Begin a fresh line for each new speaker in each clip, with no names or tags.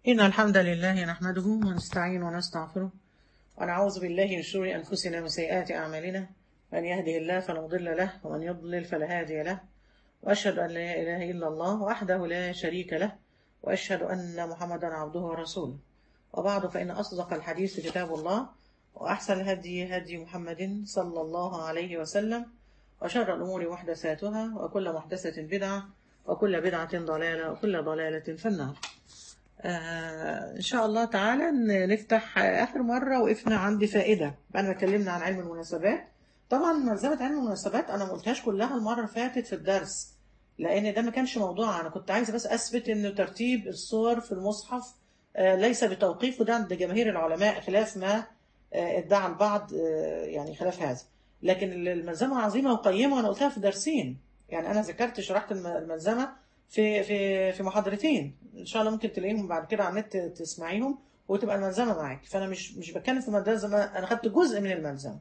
إن الحمد لله نحمده ونستعين ونستغفره ونعوذ بالله من شرور أنفسنا وسيئات أعمالنا من يهده الله فلا مضل له ومن يضلل فلا هادي له وأشهد أن لا إله إلا الله وحده لا شريك له وأشهد أن محمدا عبده ورسوله وبعد فإن أصدق الحديث كتاب الله وأحسن الهدي هدي محمد صلى الله عليه وسلم وشر الأمور محدثاتها وكل محدثة بدعة وكل بدعة ضلالة وكل ضلالة في النار آه إن شاء الله تعالى نفتح آخر مرة وقفنا عند فائدة بعد ما اتكلمنا عن علم المناسبات طبعا ملزمة علم المناسبات أنا ما قلتهاش كلها المرة اللي فاتت في الدرس لأن ده ما كانش موضوع أنا كنت عايزة بس أثبت إن ترتيب الصور في المصحف آه ليس بتوقيف وده عند جماهير العلماء خلاف ما آه ادعى البعض يعني خلاف هذا لكن الملزمة عظيمة وقيمة وأنا قلتها في درسين يعني أنا ذكرت شرحت الملزمة في في في محاضرتين ان شاء الله ممكن تلاقيهم بعد كده على النت تسمعيهم وتبقى الملزمه معاك فانا مش مش بتكلم في ملزمه انا خدت جزء من الملزمه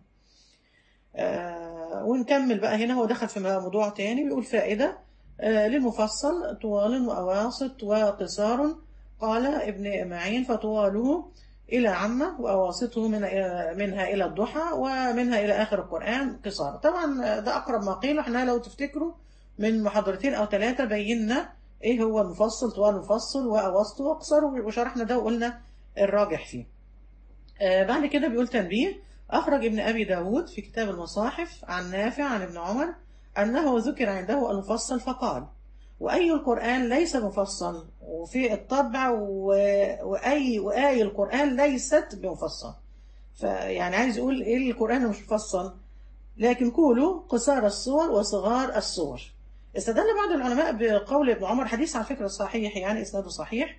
آه ونكمل بقى هنا هو دخل في موضوع تاني بيقول فائده آه للمفصل طوال وأواسط وقصار قال ابن معين فطواله إلى عامة وأواسطه من منها إلى الضحى ومنها إلى آخر القرآن قصار طبعا ده أقرب ما قيل احنا لو تفتكروا من محاضرتين أو ثلاثة بينا إيه هو المفصل طوال المفصل وأوسطه وأقصر وشرحنا ده وقلنا الراجح فيه آه بعد كده بيقول تنبيه أخرج ابن أبي داود في كتاب المصاحف عن نافع عن ابن عمر أنه ذكر عنده المفصل فقال وأي القرآن ليس مفصل وفي الطبع و... وأي وآي القرآن ليست بمفصل فيعني عايز يقول إيه القرآن مش مفصل لكن قولوا قصار الصور وصغار الصور استدل بعض العلماء بقول ابن عمر حديث على فكرة صحيح يعني إسناده صحيح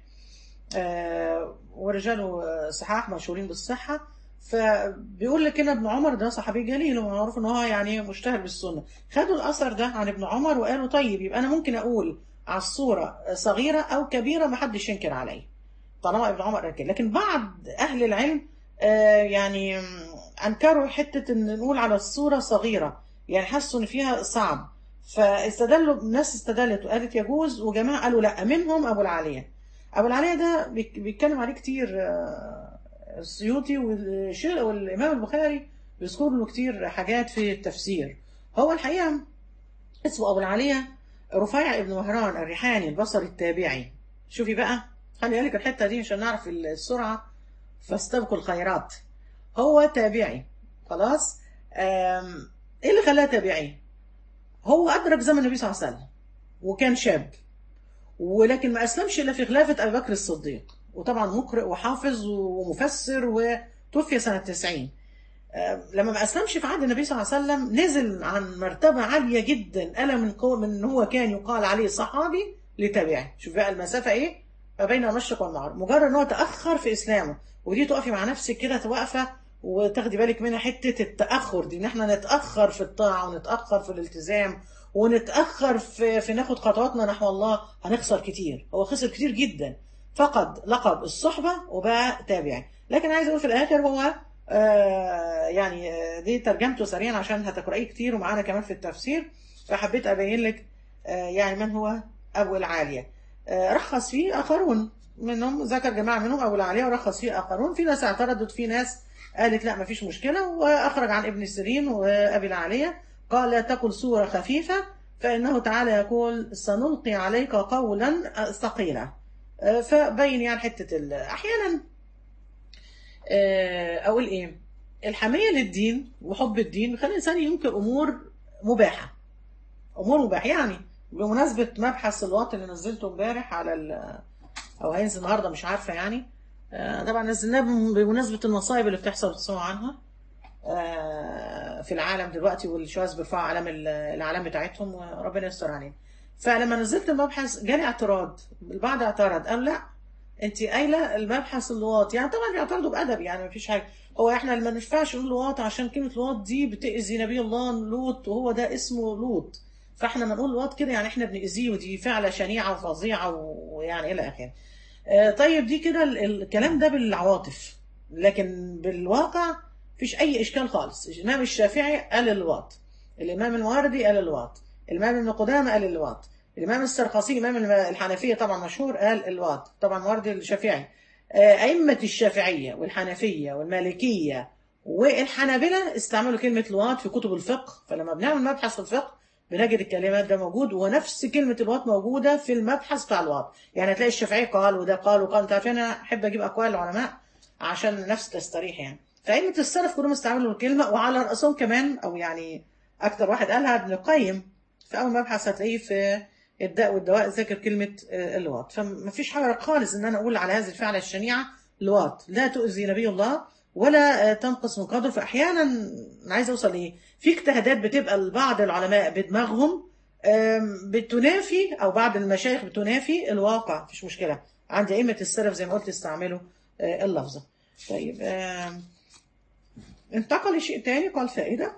آه ورجاله صحاح مشهورين بالصحة فبيقول لك هنا ابن عمر ده صحابي جليل ومعروف ان هو يعني مشتهر بالسنة خدوا الأثر ده عن ابن عمر وقالوا طيب يبقى أنا ممكن أقول على الصورة صغيرة أو كبيرة ما حدش ينكر عليه طالما ابن عمر قال كده لكن بعض أهل العلم آه يعني أنكروا حتة إن نقول على الصورة صغيرة يعني حسوا إن فيها صعب فاستدلوا ناس استدلت وقالت يجوز وجماعة قالوا لا منهم أبو العالية أبو العالية ده بيتكلم عليه كتير السيوطي والإمام البخاري بيذكر له كتير حاجات في التفسير هو الحقيقة اسمه أبو العالية رفيع ابن مهران الريحاني البصري التابعي شوفي بقى خلي بالك الحتة دي عشان نعرف السرعة فاستبقوا الخيرات هو تابعي خلاص ايه اللي خلاه تابعي هو أدرك زمن النبي صلى الله عليه وسلم وكان شاب ولكن ما أسلمش إلا في خلافة أبي بكر الصديق وطبعا مقرئ وحافظ ومفسر وتوفي سنة 90 لما ما أسلمش في عهد النبي صلى الله عليه وسلم نزل عن مرتبة عالية جدا ألا من قوة من هو كان يقال عليه صحابي لتابعه شوف بقى المسافة إيه ما بين المشرق والمغرب مجرد ان هو تأخر في إسلامه ودي تقفي مع نفسك كده واقفة وتاخدي بالك منها حتة التأخر دي ان احنا نتأخر في الطاعة ونتأخر في الالتزام ونتأخر في, في ناخد خطواتنا نحو الله هنخسر كتير هو خسر كتير جدا فقد لقب الصحبة وبقى تابعي لكن عايز اقول في الاخر هو آه يعني دي ترجمته سريعا عشان هتقرأيه كتير ومعانا كمان في التفسير فحبيت ابين لك آه يعني من هو ابو العالية آه رخص فيه اخرون منهم ذكر جماعة منهم ابو العالية ورخص فيه اخرون في ناس اعترضت في ناس قالت لا مفيش مشكلة وأخرج عن ابن سيرين وأبي العالية قال لا تقل سورة خفيفة فإنه تعالى يقول سنلقي عليك قولا ثقيلا فبين يعني حتة أحيانا أقول إيه الحمية للدين وحب الدين خلي الإنسان ينكر أمور مباحة أمور مباحة يعني بمناسبة مبحث الوقت اللي نزلته امبارح على أو هينزل النهاردة مش عارفة يعني طبعا نزلناه بمناسبة المصايب اللي بتحصل بتسمعوا عنها في العالم دلوقتي والشواذ بيرفعوا علم الاعلام بتاعتهم وربنا يستر علينا فلما نزلت المبحث جالي اعتراض البعض اعترض قال لا انت قايله المبحث اللواط يعني طبعا بيعترضوا بادب يعني مفيش حاجه هو احنا ما ينفعش نقول لواط عشان كلمه لواط دي بتاذي نبي الله لوط وهو ده اسمه لوط فاحنا ما نقول لواط كده يعني احنا بنأذيه ودي فعله شنيعه وفظيعه ويعني الى اخره طيب دي كده الكلام ده بالعواطف لكن بالواقع مفيش اي اشكال خالص الامام الشافعي قال الواط الامام المواردي قال الواط الامام ابن قدامه قال الواط الإمام السرخسي إمام الحنفية طبعا مشهور قال الواط طبعا موارد الشافعي آه، أئمة الشافعية والحنفية والمالكية والحنابلة استعملوا كلمة الواط في كتب الفقه فلما بنعمل مبحث في الفقه بنجد الكلمات ده موجود ونفس كلمة الواط موجودة في المبحث بتاع الواط يعني هتلاقي الشافعي قال وده قال وقال انت عارفين انا احب اجيب اقوال العلماء عشان النفس تستريح يعني فأئمة السلف كلهم استعملوا الكلمة وعلى رأسهم كمان أو يعني أكتر واحد قالها ابن القيم في أول مبحث هتلاقيه في الداء والدواء ذكر كلمة آه، اللواط فما فيش حاجة خالص إن أنا أقول على هذه الفعلة الشنيعة لواط لا تؤذي نبي الله ولا آه، تنقص من قدره فأحيانا أنا عايز أوصل إيه في اجتهادات بتبقى لبعض العلماء بدماغهم آم، بتنافي أو بعض المشايخ بتنافي الواقع مفيش مشكلة عند أئمة السلف زي ما قلت استعملوا آه، اللفظة طيب آم، انتقل لشيء تاني قال فائدة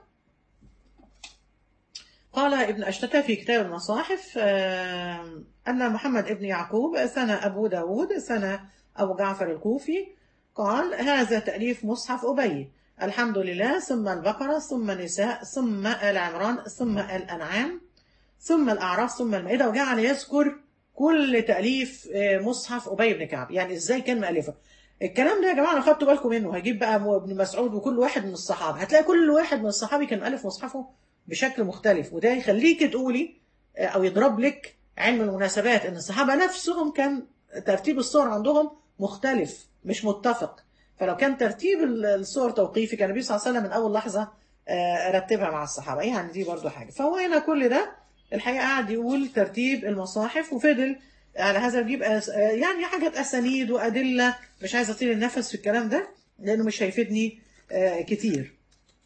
قال ابن أشتكى في كتاب المصاحف آم، أن محمد ابن يعقوب سنة أبو داود سنة أبو جعفر الكوفي قال هذا تأليف مصحف أبي الحمد لله ثم البقرة ثم النساء ثم آل عمران ثم الأنعام ثم الأعراف ثم المائدة وجعل يذكر كل تأليف آه، مصحف أبي بن كعب يعني إزاي كان مؤلفه الكلام ده يا جماعة أنا خدتوا بالكم منه هجيب بقى ابن مسعود وكل واحد من الصحابة هتلاقي كل واحد من الصحابي كان مؤلف مصحفه بشكل مختلف وده يخليك تقولي آه، أو يضرب لك علم المناسبات إن الصحابة نفسهم كان ترتيب الصور عندهم مختلف مش متفق فلو كان ترتيب ال- الصور توقيفي كان النبي صلى الله عليه وسلم من أول لحظة آه، رتبها مع الصحابة يعني دي برضو حاجة فهو هنا كل ده الحقيقة قاعد يقول ترتيب المصاحف وفضل على هذا بيجيب أس... آه، يعني حاجات أسانيد وأدلة مش عايز أطيل النفس في الكلام ده لأنه مش هيفيدني آه، كتير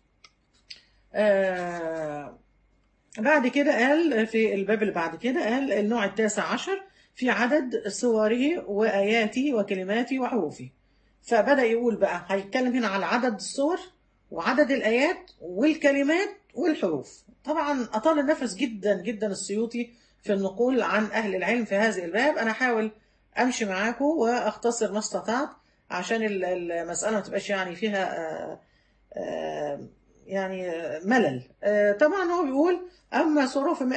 آه، بعد كده قال في الباب اللي بعد كده قال النوع التاسع عشر في عدد صوره وآياته وكلماته وحروفه فبدأ يقول بقى هيتكلم هنا على عدد الصور وعدد الآيات والكلمات والحروف طبعا أطال النفس جدا جدا السيوطي في النقول عن أهل العلم في هذه الباب أنا حاول أمشي معاكم وأختصر ما استطعت عشان ال- المسألة ما تبقاش يعني فيها آه، آه، يعني آه، ملل آه، طبعا هو بيقول أما سورة في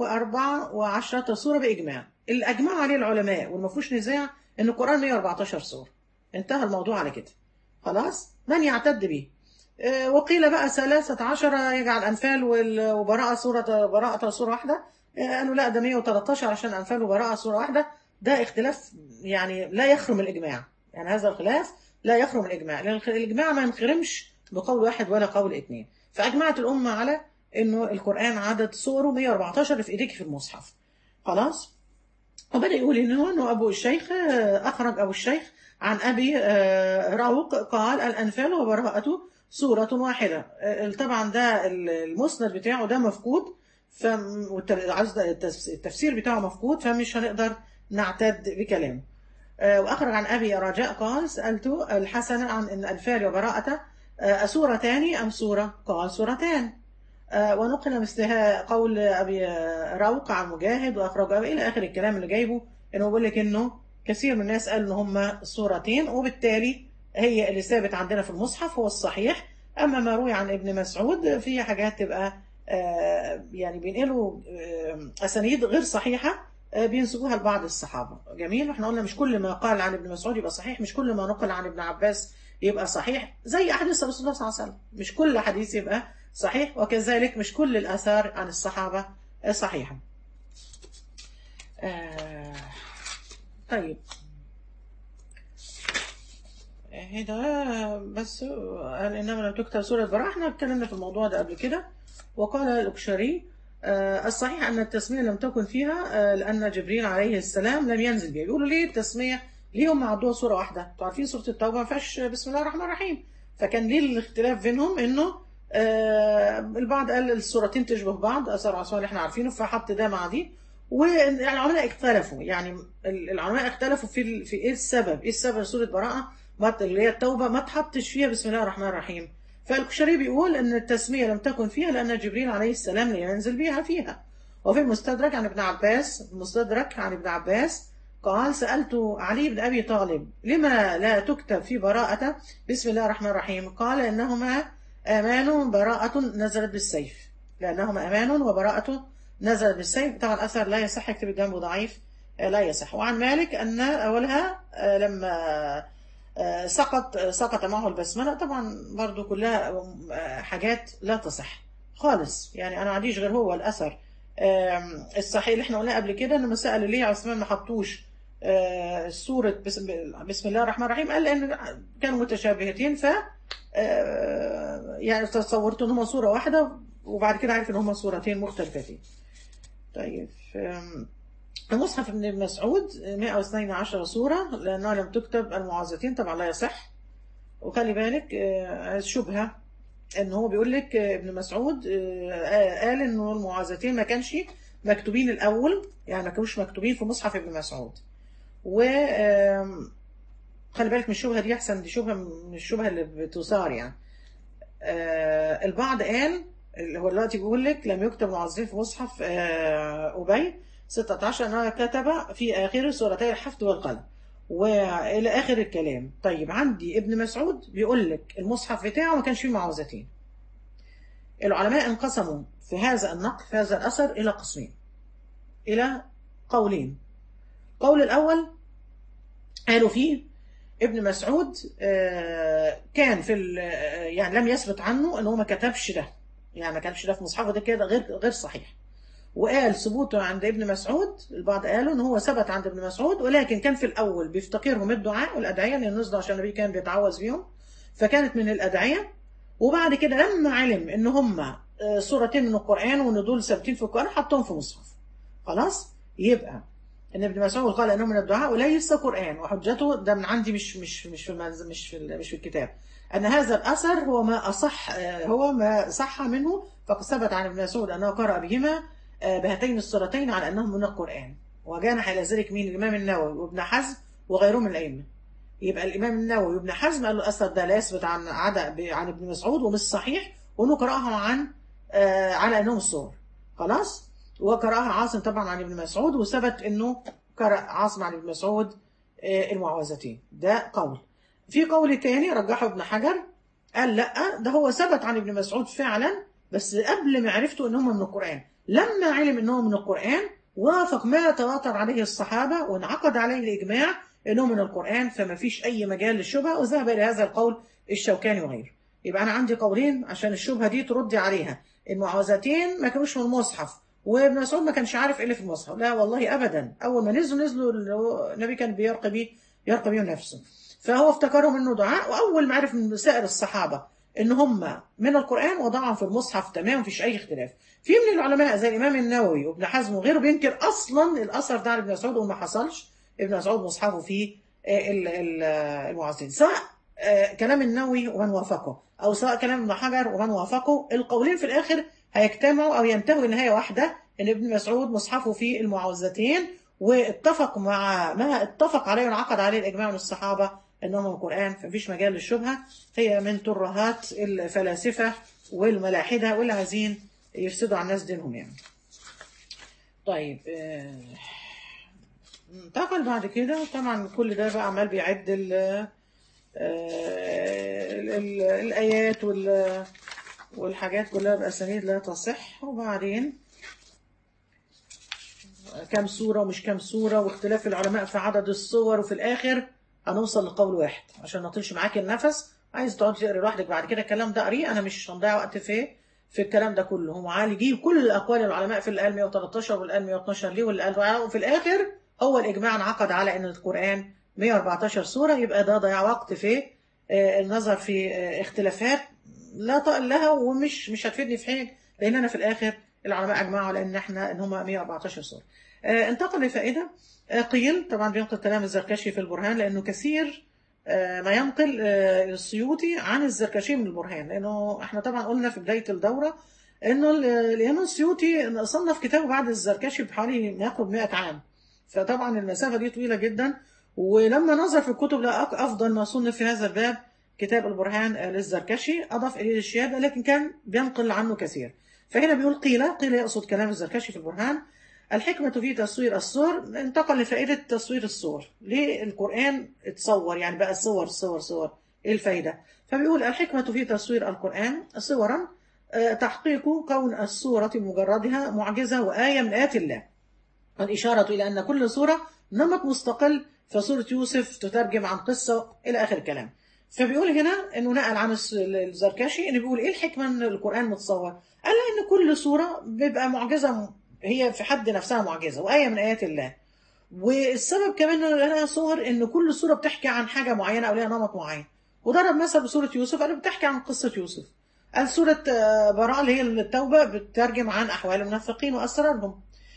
114 سورة بإجماع اللي أجمعوا عليه العلماء والما فيهوش نزاع إن القرآن 114 سورة انتهى الموضوع على كده خلاص من يعتد به آه، وقيل بقى ثلاثة عشر يجعل أنفال وال- وبراءة سورة براءة سورة واحدة آه، قالوا لا ده 113 عشان أنفال وبراءة سورة واحدة ده اختلاف يعني لا يخرم الإجماع يعني هذا الخلاف لا يخرم الإجماع لأن الخ- الإجماع ما ينخرمش بقول واحد ولا قول اثنين فأجمعت الأمة على إنه القرآن عدد سوره 114 اللي في إيديك في المصحف خلاص وبدأ يقول إن هو إنه أبو الشيخ آه، أخرج أبو الشيخ عن أبي آه، راوق قال الأنفال وبراءة سورة واحدة آه، طبعا ده ال- المسند بتاعه ده مفقود فم- والت- عايز ده التفس- التفسير بتاعه مفقود فمش هنقدر نعتد بكلامه آه، وأخرج عن أبي رجاء قال سألت الحسن عن إن الأنفال وبراءة آه، أسورتان أم سورة قال سورتان آه، ونقل مثلها قول أبي آه، روق عن مجاهد وأخرج أبي إلى آخر الكلام اللي جايبه إنه بيقول لك إنه كثير من الناس قال إن هما سورتين وبالتالي هي اللي ثابت عندنا في المصحف هو الصحيح أما ما روي عن ابن مسعود في حاجات تبقى آه، يعني بينقلوا آه، أسانيد غير صحيحة آه، بينسبوها لبعض الصحابة جميل واحنا قلنا مش كل ما قال عن ابن مسعود يبقى صحيح مش كل ما نقل عن ابن عباس يبقى صحيح زي أحاديث رسول الله صلى الله عليه وسلم مش كل حديث يبقى صحيح وكذلك مش كل الآثار عن الصحابة صحيحة آه طيب هنا بس قال إنما لم تكتب سورة براءة احنا اتكلمنا في الموضوع ده قبل كده وقال الأكشري آه الصحيح أن التسمية لم تكن فيها آه لأن جبريل عليه السلام لم ينزل بها بيقولوا ليه التسمية ليه هم عدوها سورة واحدة انتوا عارفين سورة التوبة ما فيهاش بسم الله الرحمن الرحيم فكان ليه الاختلاف بينهم انه آه البعض قال السورتين تشبه بعض اثر عصام اللي احنا عارفينه فحط ده مع دي والعلماء اختلفوا يعني ال- العلماء اختلفوا في ال- في ايه السبب ايه السبب سورة براءة ما اللي هي التوبة ما تحطش فيها بسم الله الرحمن الرحيم فالكشري بيقول ان التسمية لم تكن فيها لان جبريل عليه السلام لم ينزل بها فيها وفي المستدرك عن ابن عباس المستدرك عن ابن عباس قال سألت علي بن أبي طالب لما لا تكتب في براءة بسم الله الرحمن الرحيم قال إنهما أمان براءة نزلت بالسيف لأنهما أمان وبراءة نزل بالسيف طبعا الأثر لا يصح يكتب جنبه ضعيف آه، لا يصح وعن مالك أن أولها آه، لما آه، سقط سقط معه البسملة طبعا برضو كلها آه، حاجات لا تصح خالص يعني أنا ما عنديش غير هو الأثر آم، الصحيح اللي احنا قلناه قبل كده انه سأل ليه عثمان ما حطوش آه، سورة بسم, بسم الله الرحمن الرحيم قال لأن كانوا متشابهتين ف آه، يعني تصورت ان هما صورة واحدة وبعد كده عرف ان هما صورتين مختلفتين طيب آم، المصحف ابن مسعود 112 سورة لأنها لم تكتب المعاذتين طبعا لا يصح وخلي بالك آه، الشبهة ان هو بيقول لك آه، ابن مسعود آه، قال انه المعاذتين ما كانش مكتوبين الاول يعني ما كانوش مكتوبين في مصحف ابن مسعود و آم، خلي بالك من الشبهه دي احسن دي شبهه من الشبهه اللي بتثار يعني آه، البعض قال اللي هو دلوقتي بيقول لك لم يكتب معاذتين في مصحف آه، ابي 16 انها كتب في اخر سورتي الحفظ والقلم والى اخر الكلام طيب عندي ابن مسعود بيقول لك المصحف بتاعه ما كانش فيه معوذتين العلماء انقسموا في هذا النقل في هذا الاثر الى قسمين الى قولين القول الاول قالوا فيه ابن مسعود آه، كان في ال- آه، يعني لم يثبت عنه ان هو ما كتبش ده يعني ما كانش ده في مصحفه ده كده غير غير صحيح وقال ثبوته عند ابن مسعود البعض قالوا ان هو ثبت عند ابن مسعود ولكن كان في الاول بيفتقرهم الدعاء والادعيه لان نزلوا عشان النبي كان بيتعوذ بيهم فكانت من الادعيه وبعد كده لما علم ان هم آه، سورتين من القران وان دول ثابتين في القران حطهم في مصحف خلاص يبقى ان ابن مسعود قال انه من الدعاء وليس قران وحجته ده من عندي مش مش مش في المنز- مش في ال- مش في الكتاب ان هذا الاثر هو ما اصح آه، هو ما صح منه فقد ثبت عن ابن مسعود انه قرأ بهما آه، بهاتين السورتين على انهم من القران وجانح الى ذلك مين الامام النووي وابن حزم وغيرهم من الائمه يبقى الامام النووي وابن حزم قالوا الاثر ده لا يثبت عن عدا ب- عن ابن مسعود ومش صحيح وانه قراها عن آه، على انهم الصور خلاص وقراها عاصم طبعا عن ابن مسعود وثبت انه قرأ عاصم عن ابن مسعود آه، المعوذتين ده قول في قول تاني رجحه ابن حجر قال لا ده هو ثبت عن ابن مسعود فعلا بس قبل ما عرفته ان هم من القرآن لما علم ان هم من القرآن وافق ما تواتر عليه الصحابة وانعقد عليه الإجماع انه من القرآن فما فيش أي مجال للشبهة وذهب إلى هذا القول الشوكاني وغيره يبقى أنا عندي قولين عشان الشبهة دي تردي عليها المعوذتين ما كانوش من المصحف وابن مسعود ما كانش عارف ايه اللي في المصحف لا والله ابدا اول ما نزلوا نزلوا اللي هو النبي كان بيرقي بيه يرقي بيه نفسه فهو افتكرهم انه دعاء واول ما عرف من سائر الصحابه ان هم من القران وضعهم في المصحف تمام مفيش اي اختلاف في من العلماء زي الامام النووي وابن حزم وغيره بينكر اصلا الاثر ده عن ابن مسعود وما حصلش ابن مسعود مصحفه في آه، ال- ال- آه، المعاصرين سواء آه، كلام النووي ومن وافقه او سواء كلام ابن حجر ومن وافقه القولين في الاخر هيجتمعوا او ينتهوا لنهايه واحده ان ابن مسعود مصحفه في المعوذتين واتفق مع ما اتفق عليه وانعقد عليه الاجماع من الصحابه انهم من القران فمفيش مجال للشبهه هي من ترهات الفلاسفه والملاحده واللي عايزين يفسدوا على الناس دينهم يعني. طيب آه، انتقل بعد كده طبعا كل ده بقى عمال بيعد ال آه، ال- ال- الآيات وال والحاجات كلها بأسانيد لا تصح وبعدين كم سورة ومش كم سورة واختلاف العلماء في عدد الصور وفي الآخر هنوصل لقول واحد عشان ما اطولش معاك النفس عايز تقعد تقري لوحدك بعد كده الكلام ده قريه انا مش هنضيع وقت في في الكلام ده كله هم عالي يجيب كل اقوال العلماء في اللي قال 113 واللي قال 112 ليه واللي قال وفي الاخر هو الاجماع انعقد على ان القران 114 سوره يبقى ده ضياع وقت في آه، النظر في آه، اختلافات لا طائل لها ومش مش هتفيدني في حاجه لان انا في الاخر العلماء اجمعوا على ان احنا ان هم 114 سوره آه، انتقل لفائده آه، قيل طبعا بينقل كلام الزركشي في البرهان لانه كثير آه، ما ينقل آه، السيوطي عن الزركشي من البرهان لانه احنا طبعا قلنا في بدايه الدوره انه ال- الامام السيوطي صنف كتابه بعد الزركشي بحوالي ما يقرب 100 عام فطبعا المسافه دي طويله جدا ولما نظر في الكتب لقى أك- افضل ما صنف في هذا الباب كتاب البرهان آه، للزركشي اضاف اليه الشهاده لكن كان بينقل عنه كثير فهنا بيقول قيل قيل يقصد كلام الزركشي في البرهان الحكمة في تصوير الصور انتقل لفائدة تصوير الصور ليه القرآن اتصور يعني بقى صور صور صور ايه الفايدة فبيقول الحكمة في تصوير القرآن صورا آه، تحقيق كون السورة مجردها معجزة وآية من آيات الله الإشارة إلى أن كل سورة نمط مستقل فسورة يوسف تترجم عن قصة إلى آخر الكلام فبيقول هنا انه نقل عن الس- الزركشي انه بيقول ايه الحكمه ان القران متصور؟ قال ان كل سوره بيبقى معجزه م- هي في حد نفسها معجزه وايه من ايات الله. والسبب كمان ان لها صور ان كل سوره بتحكي عن حاجه معينه او ليها نمط معين. وضرب مثل بسوره يوسف قال بتحكي عن قصه يوسف. قال سوره آه، براءه اللي هي التوبه بتترجم عن احوال المنافقين واسرارهم.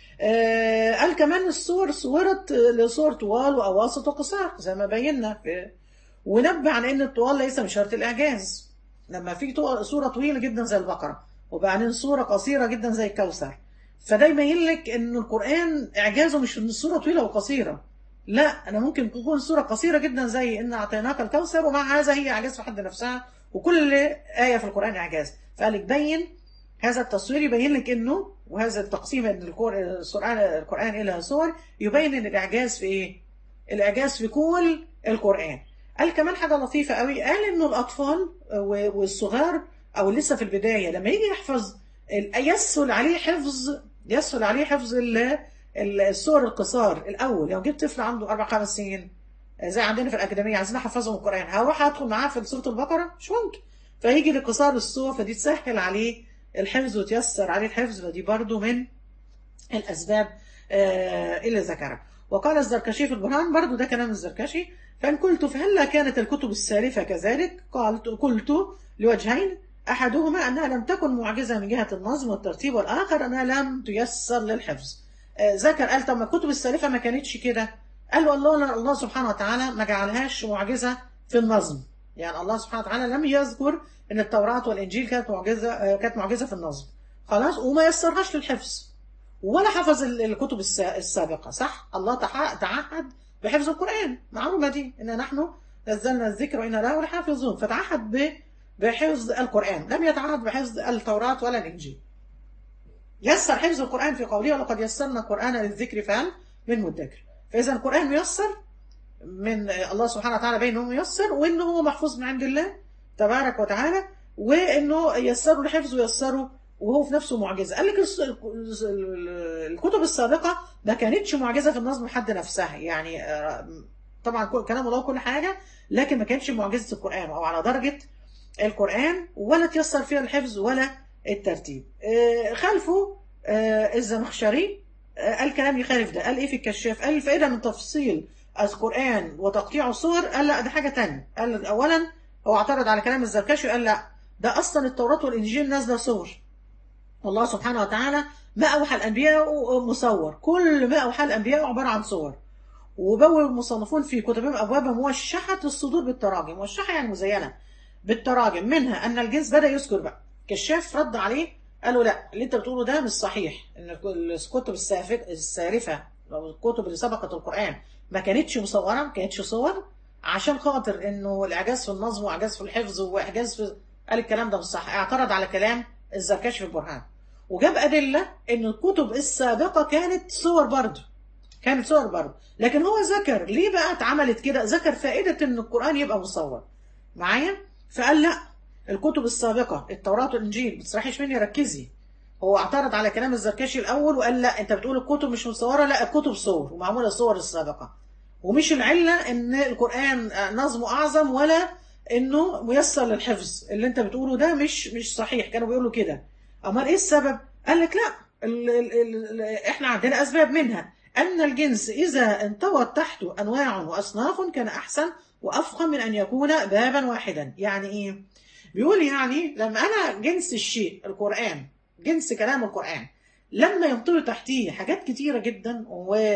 آه، قال كمان السور صورت لصور طوال واواسط وقصار زي ما بينا في ونبه عن ان الطوال ليس من شرط الاعجاز لما في طو- صوره طويله جدا زي البقره وبعدين صوره قصيره جدا زي الكوثر فده يبين لك ان القران اعجازه مش ان الصوره طويله وقصيره لا انا ممكن تكون صوره قصيره جدا زي ان اعطيناك الكوثر ومع هذا هي اعجاز في حد نفسها وكل ايه في القران اعجاز فقال لك بين هذا التصوير يبين لك انه وهذا التقسيم ان القر- القران القران الى صور يبين ان الاعجاز في ايه؟ الاعجاز في كل القران قال كمان حاجه لطيفه قوي قال انه الاطفال و- والصغار او لسه في البدايه لما يجي يحفظ ال- يسهل عليه حفظ يسهل عليه حفظ ال- ال- السور القصار الاول لو جبت طفل عنده اربع خمس سنين زي عندنا في الاكاديميه عايزين احفظهم القران هروح ادخل معاه في سوره البقره مش ممكن فيجي لقصار السور فدي تسهل عليه الحفظ وتيسر عليه الحفظ فدي برضو من الأسباب آه، اللي ذكرها وقال الزركشي في البرهان برضو ده كلام الزركشي فإن قلت فهلا كانت الكتب السالفة كذلك قالت قلت لوجهين أحدهما أنها لم تكن معجزة من جهة النظم والترتيب والآخر أنها لم تيسر للحفظ آه، ذكر قال طب ما الكتب السالفة ما كانتش كده قال والله الله سبحانه وتعالى ما جعلهاش معجزة في النظم يعني الله سبحانه وتعالى لم يذكر ان التوراة والانجيل كانت معجزة آه، كانت معجزة في النظم خلاص وما يسرهاش للحفظ ولا حفظ ال- الكتب الس- السابقة صح الله تح- تعهد بحفظ القرآن معلومة دي إن نحن نزلنا الذكر وإنا له لحافظون فتعهد ب- بحفظ القرآن لم يتعهد بحفظ التوراة ولا الإنجيل يسر حفظ القرآن في قوله ولقد يسرنا القرآن للذكر فهل من مدكر فإذا القرآن ميسر من الله سبحانه وتعالى بين انه ميسر وانه هو محفوظ من عند الله تبارك وتعالى وانه يسره الحفظ ويسره وهو في نفسه معجزه قال لك الس- الس- الكتب السابقه ما كانتش معجزه في النظم حد نفسها يعني آه، طبعا كل- كلام الله كل حاجه لكن ما كانتش معجزه القران او على درجه القران ولا تيسر فيها الحفظ ولا الترتيب آه، خلفه آه، الزمخشري آه، قال كلام يخالف ده قال ايه في الكشاف قال الفائده من تفصيل القرآن وتقطيع الصور قال لا ده حاجة تانية قال أولا هو اعترض على كلام الزركشي وقال لا ده أصلا التوراة والإنجيل نازلة صور الله سبحانه وتعالى ما أوحى الأنبياء مصور كل ما أوحى الأنبياء عبارة عن صور وبوب المصنفون في كتبهم أبوابا موشحة الصدور بالتراجم موشحة يعني مزينة بالتراجم منها أن الجنس بدأ يذكر بقى كشاف رد عليه قالوا لا اللي انت بتقوله ده مش صحيح ان الكتب السافك- السالفه لو الكتب اللي سبقت القران ما كانتش مصوره ما كانتش صور عشان خاطر انه الاعجاز في النظم واعجاز في الحفظ واعجاز في قال الكلام ده مش صح اعترض على كلام الزركشي في البرهان وجاب ادله ان الكتب السابقه كانت صور برضه كانت صور برضه لكن هو ذكر ليه بقى اتعملت كده ذكر فائده ان القران يبقى مصور معايا فقال لا الكتب السابقه التوراه والانجيل ما تسرحيش مني ركزي هو اعترض على كلام الزركشي الاول وقال لا انت بتقول الكتب مش مصوره لا الكتب صور ومعموله صور السابقه ومش العله ان القران نظمه اعظم ولا انه ميسر للحفظ اللي انت بتقوله ده مش مش صحيح كانوا بيقولوا كده امال ايه السبب قال لك لا ال ال ال احنا عندنا اسباب منها ان الجنس اذا انطوت تحته انواع واصناف كان احسن وافخم من ان يكون بابا واحدا يعني ايه بيقول يعني لما انا جنس الشيء القران جنس كلام القرآن لما ينطوي تحتيه حاجات كتيرة جدا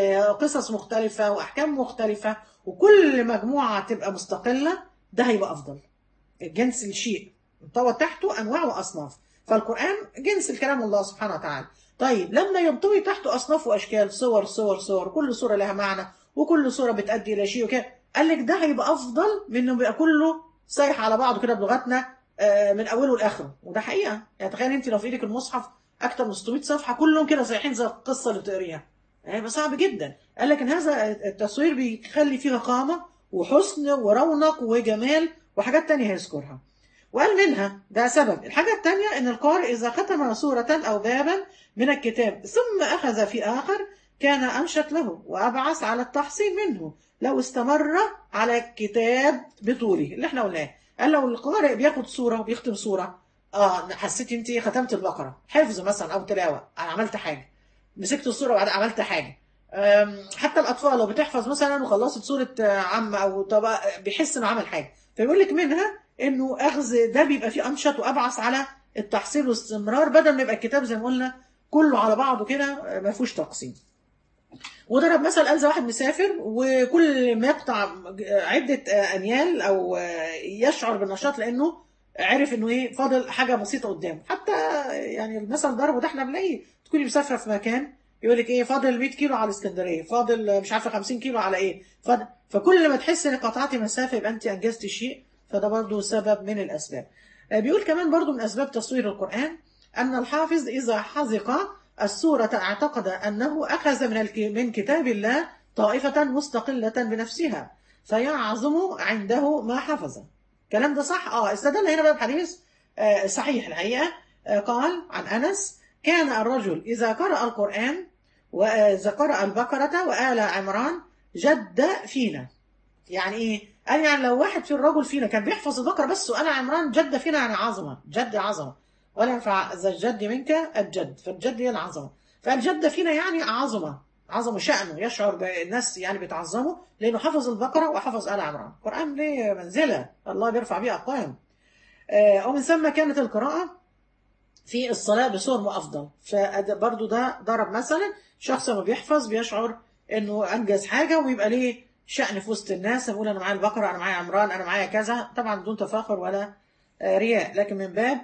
وقصص مختلفة وأحكام مختلفة وكل مجموعة تبقى مستقلة ده هيبقى أفضل الجنس الشيء انطوى تحته أنواع وأصناف فالقرآن جنس الكلام الله سبحانه وتعالى طيب لما ينطوي تحته أصناف وأشكال صور صور صور كل صورة لها معنى وكل صورة بتأدي إلى شيء وكده قال لك ده هيبقى أفضل من إنه يبقى كله سايح على بعضه كده بلغتنا آه، من اوله لاخره وده حقيقه يعني تخيل انت لو في ايدك المصحف اكتر من 600 صفحه كلهم كده سايحين زي القصه اللي بتقريها هيبقى صعب جدا قال لك ان هذا التصوير بيخلي فيه قامه وحسن ورونق وجمال وحاجات تانية هيذكرها وقال منها ده سبب الحاجة الثانية ان القارئ اذا ختم سورة او بابا من الكتاب ثم اخذ في اخر كان انشط له وابعث على التحصيل منه لو استمر على الكتاب بطوله اللي احنا قلناه قال لو القارئ بياخد صورة وبيختم صورة اه حسيت انت ختمت البقرة حفظ مثلا او تلاوة انا عملت حاجة مسكت الصورة وبعد عملت حاجة أم، حتى الاطفال لو بتحفظ مثلا وخلصت سورة آه، عم او طب بيحس انه عمل حاجة فيقول لك منها انه اخذ ده بيبقى فيه انشط وابعث على التحصيل والاستمرار بدل ما يبقى الكتاب زي ما قلنا كله على بعضه كده آه، ما فيهوش تقسيم وضرب مثل قال زي واحد مسافر وكل ما يقطع عدة أنيال أو يشعر بالنشاط لأنه عرف إنه إيه فاضل حاجة بسيطة قدامه حتى يعني المثل ضربه ده إحنا بنلاقيه تكوني مسافرة في مكان يقول لك إيه فاضل 100 كيلو على الإسكندرية فاضل مش عارفة 50 كيلو على إيه فاضل فكل ما تحس إنك قطعتي مسافة يبقى أنت أنجزتي شيء فده برضه سبب من الأسباب بيقول كمان برضه من أسباب تصوير القرآن أن الحافظ إذا حذق السورة اعتقد أنه أخذ من الك... من كتاب الله طائفة مستقلة بنفسها فيعظم عنده ما حفظ الكلام ده صح؟ اه استدل هنا بقى بحديث آه صحيح الحقيقة آه قال عن أنس كان الرجل إذا قرأ القرآن وإذا قرأ البقرة وآل عمران جد فينا يعني إيه؟ قال يعني لو واحد في الرجل فينا كان بيحفظ البقرة بس وآل عمران جد فينا يعني عظمة جد عظمة ولا ينفع ذا الجد منك الجد فالجد هي العظمة فالجد فينا يعني عظمة عظمة شأنه يشعر بالناس يعني بتعظمه لأنه حفظ البقرة وحفظ آل عمران القرآن ليه منزلة الله بيرفع بيه أقوام آه ومن ثم كانت القراءة في الصلاة بصور أفضل فبرضه ده ضرب مثلا شخص ما بيحفظ بيشعر إنه أنجز حاجة ويبقى ليه شأن في وسط الناس يقول أنا معايا البقرة أنا معايا عمران أنا معايا كذا طبعا بدون تفاخر ولا رياء لكن من باب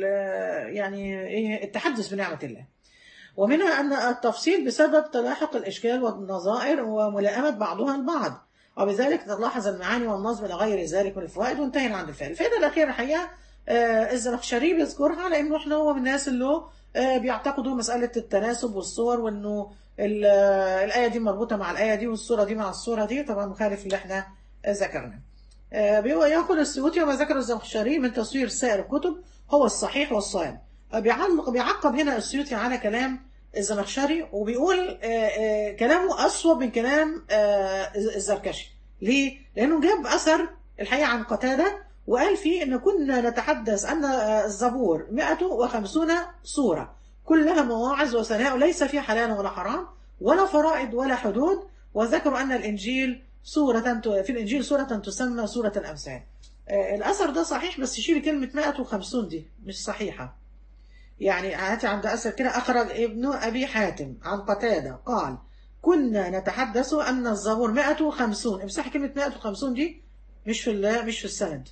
يعني ايه التحدث بنعمة الله ومنها أن التفصيل بسبب تلاحق الإشكال والنظائر وملائمة بعضها البعض وبذلك تلاحظ المعاني والنظم إلى غير ذلك من الفوائد وانتهينا عند الفائدة الفائدة الأخيرة الحقيقة الزمخشري بيذكرها لأنه احنا هو من الناس اللي بيعتقدوا مسألة التناسب والصور وأنه الآية دي مربوطة مع الآية دي والصورة دي مع الصورة دي طبعا مخالف اللي احنا ذكرناه يأخذ السيوطي وما ذكر الزمخشري من تصوير سائر الكتب هو الصحيح والصواب بيعلق بيعقب هنا السيوطي على كلام الزمخشري وبيقول كلامه أصوب من كلام الزركشي ليه؟ لأنه جاب أثر الحقيقة عن قتادة وقال فيه إن كنا نتحدث أن الزبور 150 سورة كلها مواعظ وثناء ليس فيها حلال ولا حرام ولا فرائض ولا حدود وذكروا أن الإنجيل سورة في الإنجيل سورة تسمى سورة الأمثال الأثر ده صحيح بس شيل كلمة 150 دي مش صحيحة يعني هاتي عند أثر كده أخرج ابن أبي حاتم عن قتادة قال كنا نتحدث أن الزبور 150 امسحي كلمة 150 دي مش في مش في السند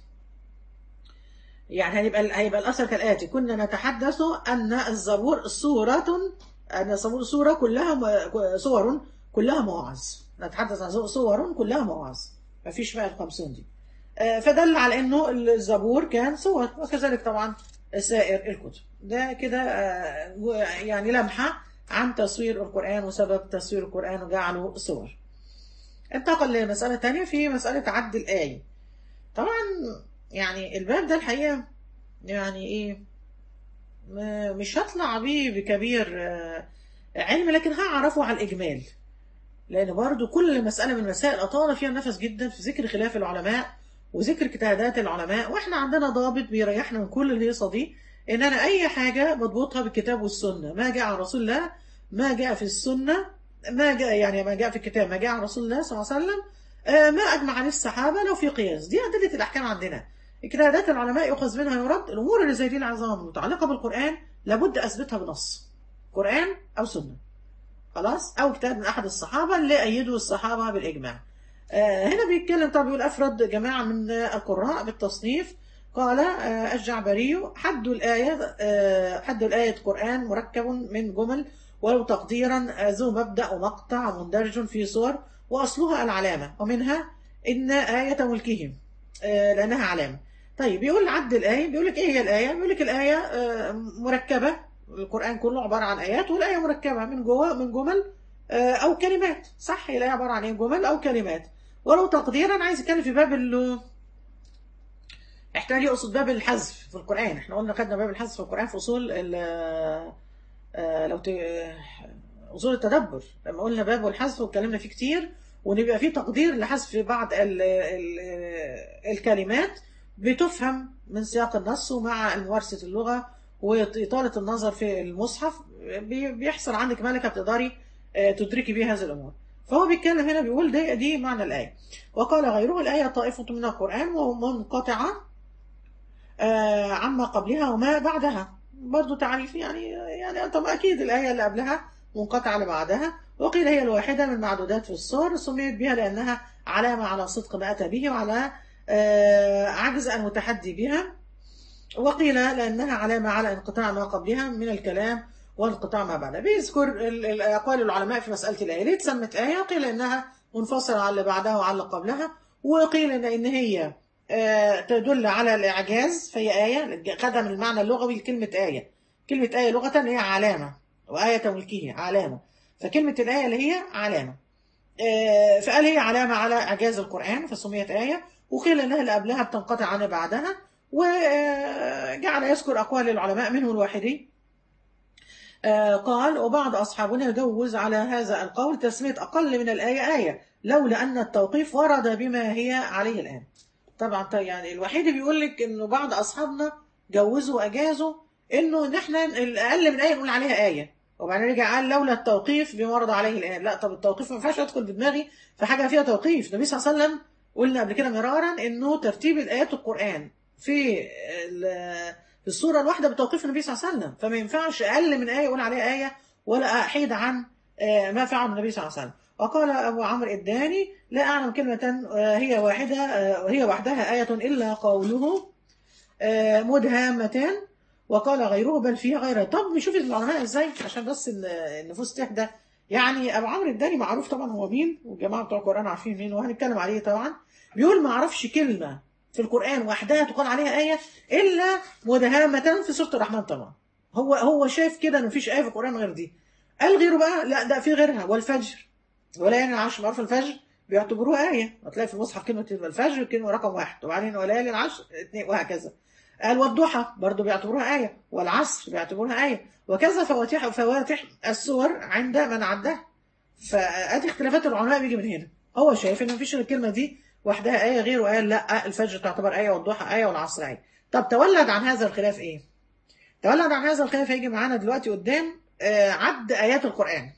يعني هيبقى هيبقى الأثر كالآتي كنا نتحدث أن الزبور سورة أن الزبور سورة كلها صور كلها مواعظ نتحدث عن صور كلها مواعظ ما فيش 150 دي فدل على انه الزبور كان صور وكذلك طبعا سائر الكتب ده كده يعني لمحة عن تصوير القرآن وسبب تصوير القرآن وجعله صور انتقل لمسألة تانية في مسألة عد الآية طبعا يعني الباب ده الحقيقة يعني ايه مش هطلع بيه بكبير علم لكن هعرفه على الإجمال لأن برضو كل مسألة من المسائل أطال فيها النفس جدا في ذكر خلاف العلماء وذكر اجتهادات العلماء وإحنا عندنا ضابط بيريحنا من كل الهيصة دي إن أنا أي حاجة بضبطها بالكتاب والسنة ما جاء عن رسول الله ما جاء في السنة ما جاء يعني ما جاء في الكتاب ما جاء عن رسول الله صلى الله عليه وسلم ما أجمع عليه الصحابة لو في قياس دي أدلة الأحكام عندنا اجتهادات العلماء يؤخذ منها يرد الأمور اللي زي دي العظام المتعلقة بالقرآن لابد أثبتها بنص قرآن أو سنة خلاص او كتاب من احد الصحابه اللي ايدوا الصحابه بالاجماع آه هنا بيتكلم طب يقول افرد جماعه من القراء بالتصنيف قال آه الجعبري حد الايه آه حد الايه قران مركب من جمل ولو تقديرا ذو مبدا ومقطع مندرج في صور واصلها العلامه ومنها ان ايه ملكهم لانها علامه طيب يقول عد الايه بيقول لك ايه هي الايه بيقول لك الايه مركبه القرآن كله عبارة عن آيات والآية مركبة من جوه من جمل أو كلمات صح الآية عبارة عن إيه جمل أو كلمات ولو تقديرا عايز أتكلم في باب احتمال يقصد باب الحذف في القرآن احنا قلنا خدنا باب الحذف في القرآن في أصول ال آه، لو ت... أصول التدبر لما قلنا باب الحذف واتكلمنا فيه كتير وان يبقى فيه تقدير لحذف بعض ال... ال... الكلمات بتفهم من سياق النص ومع ممارسة اللغة وإطالة النظر في المصحف بي- بيحصل عندك ملكة بتقدري آه، تدركي بيها هذه الأمور فهو بيتكلم هنا بيقول دي, دي معنى الآية وقال غيره الآية طائفة من القرآن ومنقطعة آه، عما قبلها وما بعدها برضو تعريف يعني يعني طب أكيد الآية اللي قبلها منقطعة اللي بعدها وقيل هي الواحدة من معدودات في الصور سميت بها لأنها علامة على صدق ما أتى به وعلى آه، عجز المتحدي بها وقيل لأنها علامة على انقطاع ما قبلها من الكلام وانقطاع ما بعدها بيذكر ال- ال- أقوال العلماء في مسألة الآية ليه اتسمت آية قيل إنها منفصلة عن اللي بعدها وعن اللي قبلها وقيل إن إن هي آه، تدل على الإعجاز فهي آية خدها من المعنى اللغوي لكلمة آية كلمة آية لغة هي علامة وآية ملكية علامة فكلمة الآية اللي هي علامة آه، فقال هي علامة على إعجاز القرآن فسميت آية وقيل إنها اللي قبلها بتنقطع عن بعدها وجعل يذكر أقوال العلماء منهم الواحدي آه، قال وبعض أصحابنا جوز على هذا القول تسمية أقل من الآية آية لولا أن التوقيف ورد بما هي عليه الآن طبعا ط- يعني الوحيد بيقول لك إنه بعض أصحابنا جوزوا وأجازوا إنه نحن الأقل من آية نقول عليها آية وبعدين رجع قال لولا التوقيف بما ورد عليه الآن لا طب التوقيف ما ينفعش يدخل بدماغي في حاجة فيها توقيف النبي صلى الله عليه وسلم قلنا قبل كده مرارا إنه ترتيب الآيات القرآن في ال- في السورة الواحدة بتوقيف النبي صلى الله عليه وسلم فما ينفعش أقل من آية يقول عليها آية ولا أحيد عن آه، ما فعله النبي صلى الله عليه وسلم وقال أبو عمرو الداني لا أعلم كلمة آه، هي واحدة آه، هي وحدها آية إلا قوله آه، مدهامتان وقال غيره بل فيها غيرها طب نشوف العلماء ازاي عشان بس ال- النفوس تهدى يعني ابو عمرو الداني معروف طبعا هو مين والجماعه بتوع القران عارفين مين وهنتكلم عليه طبعا بيقول ما اعرفش كلمه في القران وحدها تقال عليها ايه الا مدهامه في سوره الرحمن طبعا هو هو شايف كده ان مفيش ايه في القران غير دي قال غيره بقى لا ده في غيرها والفجر وليالي العشر معروف الفجر بيعتبروها آية هتلاقي في المصحف كلمة الفجر كلمة رقم واحد وبعدين وليالي العشر اثنين وهكذا قال والضحى برضو بيعتبروها آية والعصر بيعتبروها آية وكذا فواتح فواتح السور عند من عدها فادي اختلافات العلماء بيجي من هنا هو شايف ان مفيش الكلمة دي وحدها آية غيره قال لا الفجر تعتبر آية والضحى آية والعصر آية طب تولد عن هذا الخلاف ايه؟ تولد عن هذا الخلاف هيجي معانا دلوقتي قدام آه، عد آيات القرآن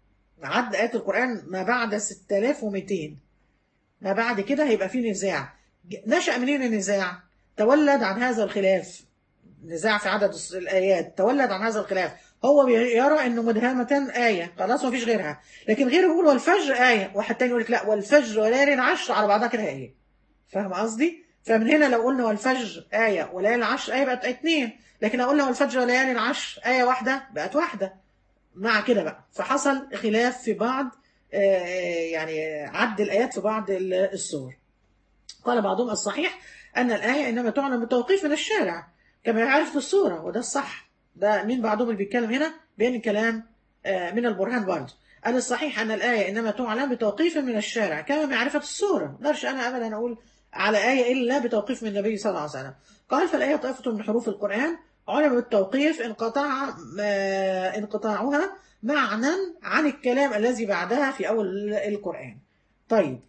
عد آيات القرآن ما بعد 6200 ما بعد كده هيبقى فيه نزاع ج- نشأ منين النزاع تولد عن هذا الخلاف نزاع في عدد الس- الآيات تولد عن هذا الخلاف هو بي- يرى انه مدهمة آية خلاص ما فيش غيرها لكن غيره يقول والفجر آية واحد تاني يقول لك لا والفجر وليالي العشر على بعضها كده آية فاهم قصدي؟ فمن هنا لو قلنا والفجر آية وليالي العشر آية بقت اتنين لكن لو قلنا والفجر وليالي العشر آية واحدة بقت واحدة مع كده بقى فحصل خلاف في بعض آه، يعني عد الآيات في بعض ال- السور قال بعضهم الصحيح أن الآية إنما تعلم بالتوقيف من الشارع كما يعرف السورة وده الصح ده مين بعضهم اللي بيتكلم هنا بين الكلام آه، من البرهان برضه قال الصحيح أن الآية إنما تعلم بتوقيف من الشارع كما معرفة السورة ما اقدرش أنا أبدا أقول على آية إلا بتوقيف من النبي صلى الله عليه وسلم قال فالآية طائفة من حروف القرآن علم بالتوقيف انقطاع آه، انقطاعها معنى عن الكلام الذي بعدها في أول القرآن طيب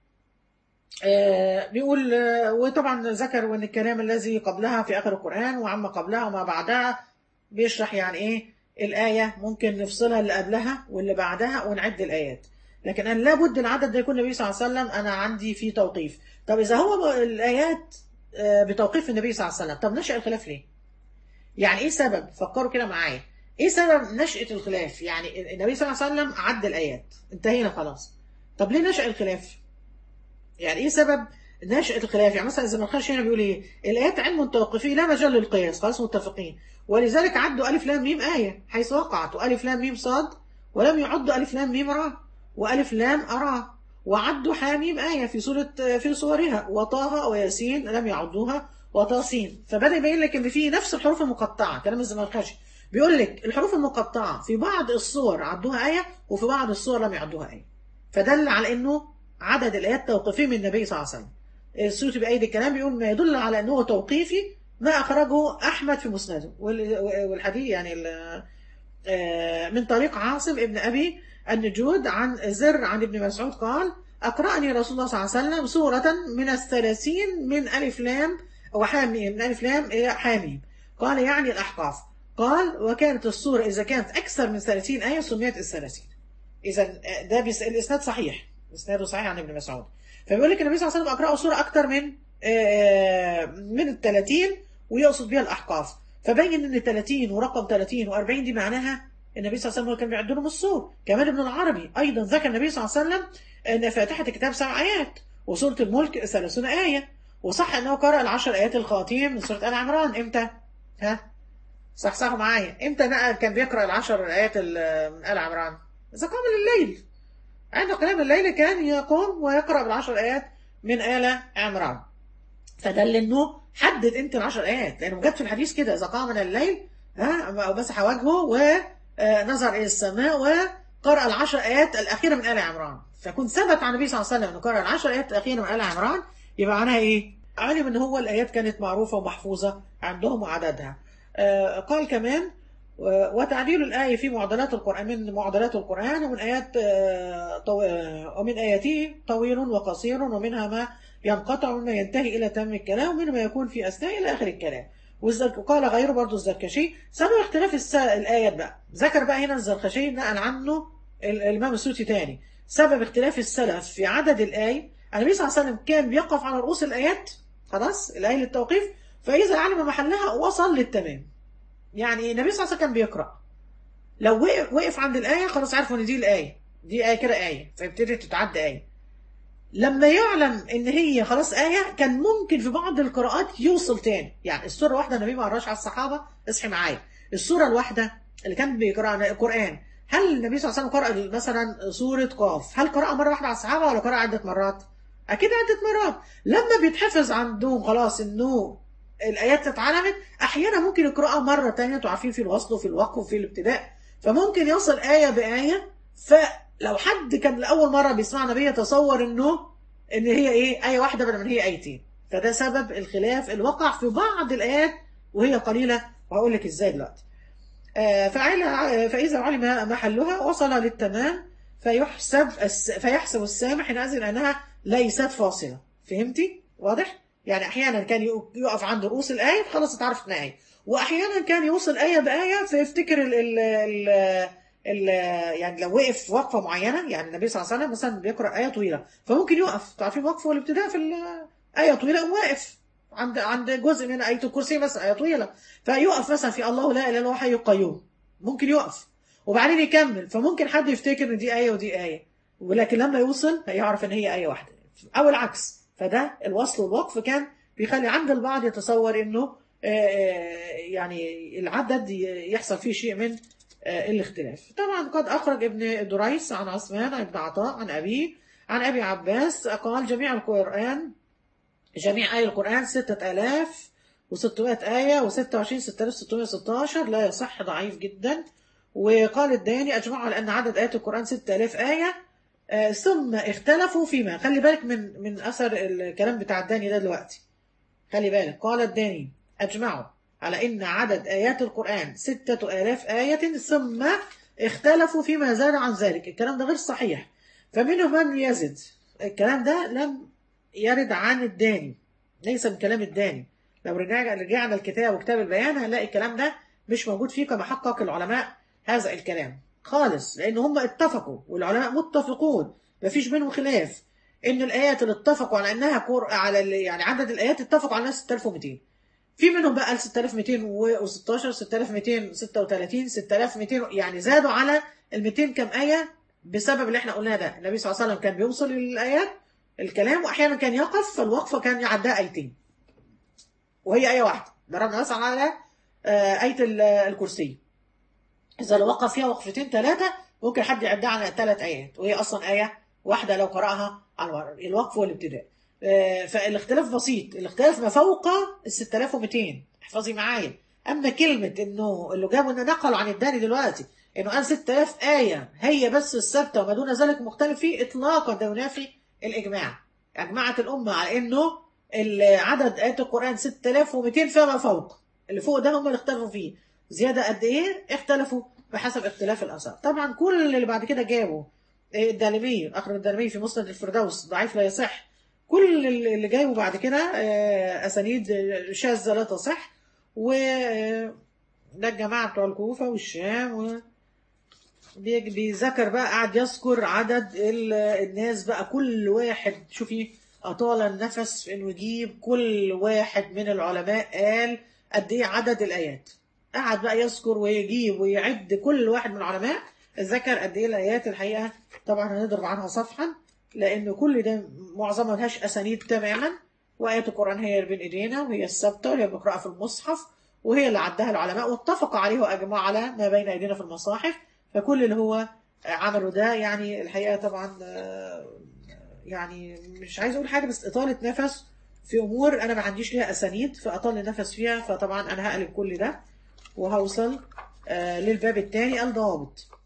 آه، بيقول آه، وطبعا ذكر وان الكلام الذي قبلها في اخر القران وعما قبلها وما بعدها بيشرح يعني ايه الايه ممكن نفصلها اللي قبلها واللي بعدها ونعد الايات لكن انا لابد العدد ده يكون النبي صلى الله عليه وسلم انا عندي فيه توقيف طب اذا هو ب- الايات آه، بتوقيف النبي صلى الله عليه وسلم طب نشأ الخلاف ليه يعني ايه سبب فكروا كده معايا ايه سبب نشأة الخلاف يعني النبي صلى الله عليه وسلم عد الايات انتهينا خلاص طب ليه نشأ الخلاف يعني ايه سبب نشأة الخلاف يعني مثلا الزمخشري هنا بيقول ايه الايات علم توقفي لا مجال للقياس خلاص متفقين ولذلك عدوا الف لام ميم ايه حيث وقعت والف لام ميم صاد ولم يعدوا الف لام ميم را والف لام ارى وعدوا حاميم ايه في سوره في صورها وطه وياسين لم يعدوها وطاسين فبدا يبين لك ان في نفس الحروف المقطعه كلام الزمخشري بيقول لك الحروف المقطعه في بعض الصور عدوها ايه وفي بعض الصور لم يعدوها ايه فدل على انه عدد الايات توقيفي من النبي صلى الله عليه وسلم السيوطي بأيدي الكلام بيقول ما يدل على أنه توقيفي ما أخرجه أحمد في مسنده وال- والحديث يعني ال- آه، من طريق عاصم ابن أبي النجود عن زر عن ابن مسعود قال أقرأني رسول الله صلى الله عليه وسلم سورة من الثلاثين من ألف لام وحاميم من ألف لام إلى حاميم قال يعني الأحقاف قال وكانت السورة إذا كانت أكثر من 30 آية سميت الثلاثين إذا ده بيس... الإسناد صحيح إسناده صحيح عن ابن مسعود فبيقول لك النبي صلى الله عليه وسلم أقرأه سورة أكثر من آه، من ال 30 ويقصد بها الأحقاف فبين إن 30 ورقم 30 و40 دي معناها النبي صلى الله عليه وسلم كان بيعد لهم السور كمان ابن العربي أيضا ذكر النبي صلى الله عليه وسلم أن فاتحة الكتاب سبع آيات وسورة الملك 30 آية وصح أنه قرأ العشر آيات الخواتيم من سورة آل عمران إمتى؟ ها؟ صحصحوا معايا إمتى بقى كان بيقرأ العشر آيات ال- من آل عمران؟ إذا قام الليل عند قيام الليل كان يقوم ويقرأ بالعشر آيات من آل عمران فدل انه حدد انت العشر ايات لانه جت في الحديث كده اذا قام من الليل ها او مسح وجهه ونظر الى السماء وقرأ العشر ايات الاخيره من ال عمران فكنت ثبت عن النبي صلى الله عليه وسلم انه قرأ العشر ايات الاخيره من ال عمران يبقى معناها ايه؟ علم ان هو الايات كانت معروفه ومحفوظه عندهم وعددها آه، قال كمان و- وتعديل الآية في معضلات القرآن من معضلات القرآن ومن آيات آه، طو- آه، ومن آياته طويل وقصير ومنها ما ينقطع ومما ينتهي إلى تم الكلام ومنها ما يكون في أثناء إلى آخر الكلام والزرك- وقال غيره برضو الزركشي سبب اختلاف الس- الآيات بقى ذكر بقى هنا الزركشي نقل عنه ال- الإمام السوسي تاني سبب اختلاف السلف في عدد الآي النبي صلى الله عليه وسلم كان بيقف على رؤوس الآيات خلاص الآية للتوقيف فإذا علم محلها وصل للتمام يعني النبي صلى الله عليه وسلم كان بيقرأ لو وقف, وقف عند الآية خلاص عرفوا إن دي الآية دي آية كده آية فابتدت تتعد آية لما يعلم إن هي خلاص آية كان ممكن في بعض القراءات يوصل تاني يعني السورة الواحدة النبي ما قراش على الصحابة اصحي معايا السورة الواحدة اللي كان بيقرأ القرآن هل النبي صلى الله عليه وسلم قرأ مثلا سورة قاف هل قرأ مرة واحدة على الصحابة ولا قرأ عدة مرات؟ أكيد عدة مرات لما بيتحفظ عندهم خلاص إنه الآيات اتعلمت أحيانا ممكن يقرأها مرة تانية انتوا عارفين في الوصل وفي الوقف وفي الابتداء فممكن يوصل آية بآية فلو حد كان لأول مرة بيسمع نبي يتصور إنه إن هي إيه آية واحدة بدل من هي آيتين فده سبب الخلاف اللي وقع في بعض الآيات وهي قليلة وهقول لك إزاي دلوقتي آه، فعل- فإذا علم محلها وصل للتمام فيحسب الس... فيحسب السامع حينئذ أنها ليست فاصلة فهمتي؟ واضح؟ يعني أحيانا كان يق- يقف عند رؤوس الآية خلاص اتعرف إنها آية وأحيانا كان يوصل آية بآية فيفتكر ال ال ال ال يعني لو وقف وقفة معينة يعني النبي صلى الله عليه وسلم مثلا بيقرأ آية طويلة فممكن يقف تعرفين وقفه والابتداء في ال- آية طويلة يقوم واقف عند عند جزء من آية الكرسي مثلا آية طويلة فيقف مثلا في الله لا إله إلا هو حي القيوم ممكن يقف وبعدين يكمل فممكن حد يفتكر ان دي آية ودي آية ولكن لما يوصل هيعرف ان هي آية واحدة او العكس فده الوصل والوقف كان بيخلي عند البعض يتصور انه آه، آه، يعني العدد ي- يحصل فيه شيء من آه، الاختلاف طبعا قد اخرج ابن دريس عن عثمان عن ابن عطاء عن ابيه عن ابي عباس قال جميع القرآن جميع آية القرآن ستة آلاف وستمائة آية وستة وعشرين ستة آلاف ستمائة ستاشر لا يصح ضعيف جدا وقال الداني أجمعوا على أن عدد آيات القرآن ستة آلاف آية آه، ثم اختلفوا فيما خلي بالك من من أثر الكلام بتاع الداني ده دلوقتي خلي بالك قال الداني أجمعوا على أن عدد آيات القرآن ستة آلاف آية ثم اختلفوا فيما زاد عن ذلك الكلام ده غير صحيح فمنهم من يزد الكلام ده لم يرد عن الداني ليس من كلام الداني لو رجعنا رجعنا الكتاب وكتاب البيان هنلاقي الكلام ده مش موجود فيه كما حقق العلماء هذا الكلام خالص لان هم اتفقوا والعلماء متفقون مفيش بينهم خلاف ان الايات اللي اتفقوا على انها كور على ال- يعني عدد الايات اتفقوا على انها 6200 في منهم بقى قال 6216 6236 6200 يعني زادوا على ال 200 كم ايه بسبب اللي احنا قلناه ده النبي صلى الله عليه وسلم كان بيوصل للايات الكلام واحيانا كان يقف فالوقفه كان يعدها ايتين وهي ايه واحده ضربنا مثلا على آه، ايه ال- الكرسي اذا لو وقف فيها وقفتين ثلاثه ممكن حد يعدها على ثلاث ايات وهي اصلا ايه واحده لو قراها على المره الوقف والابتداء آه، فالاختلاف بسيط الاختلاف ما فوق ال 6200 احفظي معايا اما كلمه انه اللي جابوا انه نقلوا عن الداني دلوقتي انه قال 6000 ايه هي بس الثابته وما دون ذلك مختلف فيه اطلاقا ده ينافي الاجماع اجمعت الامه على انه ال- عدد آيات القرآن 6200 فما فوق اللي فوق ده هم اللي اختلفوا فيه زيادة قد إيه اختلفوا بحسب اختلاف الآثار طبعا كل اللي بعد كده جابوا إيه، الدارمي أخرج الدارمي في مسند الفردوس ضعيف لا يصح كل اللي جايبه بعد كده آه، أسانيد شاذة لا تصح و آه، ده الجماعة بتوع الكوفة والشام و... بي- بيذكر بقى قاعد يذكر عدد ال- الناس بقى كل واحد شوفي أطال النفس في إنه يجيب كل واحد من العلماء قال قد إيه عدد الآيات قعد بقى يذكر ويجيب ويعد كل واحد من العلماء ذكر قد إيه الآيات الحقيقة طبعا هنضرب عنها صفحا لأن كل ده معظمها ملهاش أسانيد تماما وآيات القرآن هي اللي بين إيدينا وهي الثابتة وهي بنقرأها في المصحف وهي اللي عدها العلماء واتفقوا عليه وأجمعوا على ما بين أيدينا في المصاحف فكل اللي هو عمله ده يعني الحقيقة طبعا آه، يعني مش عايز أقول حاجة بس إطالة نفس في أمور أنا ما عنديش ليها أسانيد فأطال النفس فيها فطبعا أنا هقلب كل ده وهوصل آه، للباب الثاني الضوابط